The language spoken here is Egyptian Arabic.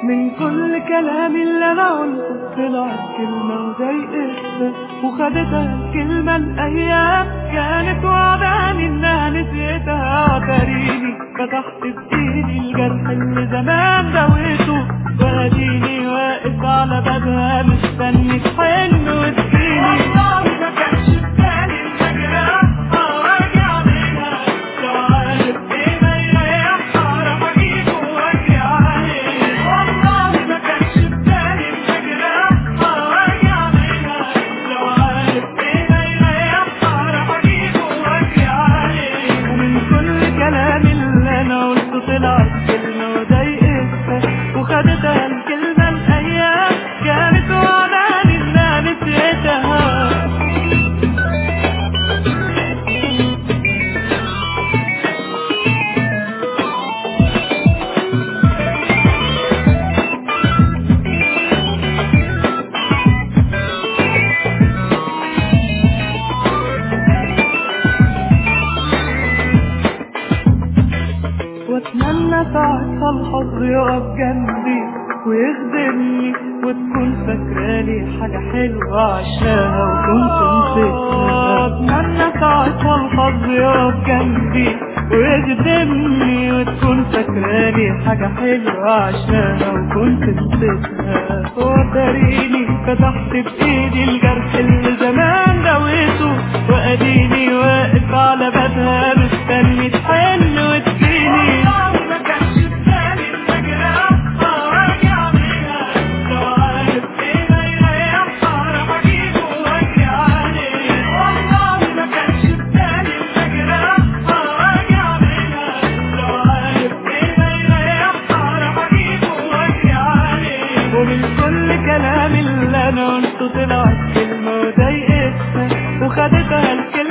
من كل كلام اللي انا قلته طلعت كلمة وضايقتها وخدتها الكلمة الأيام كانت وعداني إنها نسيتها تريني فتحت بإيدي الجرح اللي زمان دويته وأديني واقف على بابها مستني تحن وتجيني والله ما كانش في بالي الفجرة أراجع منها لو عارف إيه ما يريح أعرف أجيبه وأجري عليه والله ما كانش في بالي الفجرة أراجع منها لو عارف إيه ما يريح أعرف أجيبه وأجري عليه ومن كل كلام اللي أنا قلته طلعت كلمة وضايقتها وخدتها الكلمة الأيام كانت وعداني إنها نسيتها واتمنى ساعتها الحظ يقف جنبي ويخدمني وتكون فاكرالي حاجة حلوة عشانها وكنت نسيتها اتمنى ساعتها الحظ يقف جنبي ويخدمني وتكون فاكرالي حاجة حلوة عشانها وكنت نسيتها وتريني فتحت بإيدي الجرح اللي زمان دويته وأديني واقف على بابها مستني تحن وتجيني ما كانش في بالي الفجرة أراجع منها لو عارف إيه ما يريح أعرف أجيبه وأجري عليه والله ما كانش في بالي الفجرة أراجع منها لو عارف إيه ما يريح أعرف أجيبه وأجري عليه ومن كل كلام اللي أنا قلته طلعت كلمة وضايقتها وخدتها الكلمة